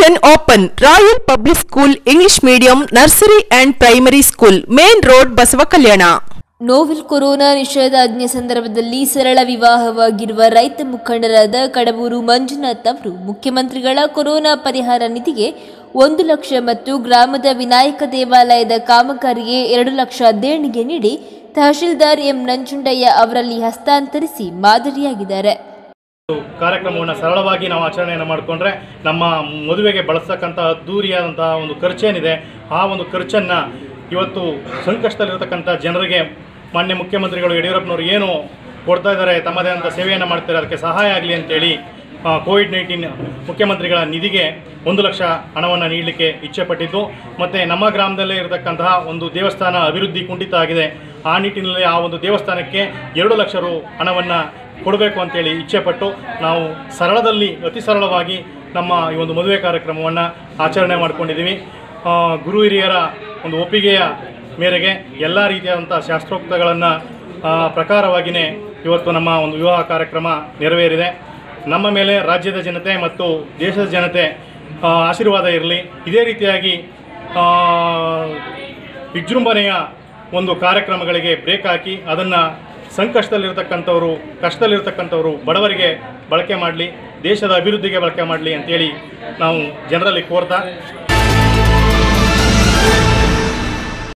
admission open royal public school English medium nursery and primary school main road Basavakalyan novel corona ನಿಷೇಧಾಜ್ಞೆ ಸಂದರ್ಭದಲ್ಲಿ ಸರಳ ವಿವಾಹವಾಗಿರುವ ರೈತ ಮುಖಂಡರಾದ ಕಡಬೂರು ಮಂಜುನಾಥ್ ಅವರು ಮುಖ್ಯಮಂತ್ರಿಗಳ ಕೊರೋನಾ ಪರಿಹಾರ ನಿಧಿಗೆ ಒಂದು ಲಕ್ಷ ಮತ್ತು ಗ್ರಾಮದ ವಿನಾಯಕ ದೇವಾಲಯದ ಕಾಮಗಾರಿಗೆ ಎರಡು ಲಕ್ಷ ದೇಣಿಗೆ ನೀಡಿ ತಹಶೀಲ್ದಾರ್ ಎಂ ನಂಜುಂಡಯ್ಯ ಅವರಲ್ಲಿ ಹಸ್ತಾಂತರಿಸಿ ಮಾದರಿಯಾಗಿದ್ದಾರೆ ಕಾರ್ಯಕ್ರಮವನ್ನು ಸರಳವಾಗಿ ನಾವು ಆಚರಣೆಯನ್ನು ಮಾಡಿಕೊಂಡ್ರೆ ನಮ್ಮ ಮದುವೆಗೆ ಬಳಸ್ತಕ್ಕಂಥ ಅದ್ದೂರಿಯಾದಂತಹ ಒಂದು ಖರ್ಚೇನಿದೆ ಆ ಒಂದು ಖರ್ಚನ್ನು ಇವತ್ತು ಸಂಕಷ್ಟದಲ್ಲಿರ್ತಕ್ಕಂಥ ಜನರಿಗೆ ಮಾನ್ಯ ಮುಖ್ಯಮಂತ್ರಿಗಳು ಯಡಿಯೂರಪ್ಪನವರು ಏನು ಕೊಡ್ತಾ ಇದ್ದಾರೆ ತಮ್ಮದೇ ಆದಂಥ ಸೇವೆಯನ್ನು ಮಾಡ್ತಾರೆ ಅದಕ್ಕೆ ಸಹಾಯ ಆಗಲಿ ಅಂತೇಳಿ ಕೋವಿಡ್ ನೈನ್ಟೀನ್ ಮುಖ್ಯಮಂತ್ರಿಗಳ ನಿಧಿಗೆ ಒಂದು ಲಕ್ಷ ಹಣವನ್ನು ನೀಡಲಿಕ್ಕೆ ಇಚ್ಛೆಪಟ್ಟಿದ್ದು ಮತ್ತು ನಮ್ಮ ಗ್ರಾಮದಲ್ಲೇ ಇರತಕ್ಕಂತಹ ಒಂದು ದೇವಸ್ಥಾನ ಅಭಿವೃದ್ಧಿ ಕುಂಠಿತ ಆಗಿದೆ ಆ ನಿಟ್ಟಿನಲ್ಲಿ ಆ ಒಂದು ದೇವಸ್ಥಾನಕ್ಕೆ ಎರಡು ಲಕ್ಷ ರು ಹಣವನ್ನು ಕೊಡಬೇಕು ಅಂತೇಳಿ ಇಚ್ಛೆಪಟ್ಟು ನಾವು ಸರಳದಲ್ಲಿ ಅತಿ ಸರಳವಾಗಿ ನಮ್ಮ ಈ ಒಂದು ಮದುವೆ ಕಾರ್ಯಕ್ರಮವನ್ನು ಆಚರಣೆ ಮಾಡ್ಕೊಂಡಿದ್ದೀವಿ ಆ, ಗುರು ಹಿರಿಯರ ಒಂದು ಒಪ್ಪಿಗೆಯ ಮೇರೆಗೆ ಎಲ್ಲ ರೀತಿಯಾದಂಥ ಶಾಸ್ತ್ರೋಕ್ತಗಳನ್ನು ಪ್ರಕಾರವಾಗಿಯೇ ಇವತ್ತು ನಮ್ಮ ಒಂದು ವಿವಾಹ ಕಾರ್ಯಕ್ರಮ ನೆರವೇರಿದೆ ನಮ್ಮ ಮೇಲೆ ರಾಜ್ಯದ ಜನತೆ ಮತ್ತು ದೇಶದ ಜನತೆ ಆ, ಆಶೀರ್ವಾದ ಇರಲಿ ಇದೇ ರೀತಿಯಾಗಿ ಆ, ವಿಜೃಂಭಣೆಯ ಒಂದು ಕಾರ್ಯಕ್ರಮಗಳಿಗೆ ಬ್ರೇಕ್ ಹಾಕಿ ಅದನ್ನು ಸಂಕಷ್ಟದಲ್ಲಿರ್ತಕ್ಕಂಥವರು ಕಷ್ಟದಲ್ಲಿರ್ತಕ್ಕಂಥವರು ಬಡವರಿಗೆ ಬಳಕೆ ಮಾಡಲಿ ದೇಶದ ಅಭಿವೃದ್ಧಿಗೆ ಬಳಕೆ ಮಾಡಲಿ ಅಂತೇಳಿ ನಾವು ಜನರಲ್ಲಿ ಕೋರ್ತಾ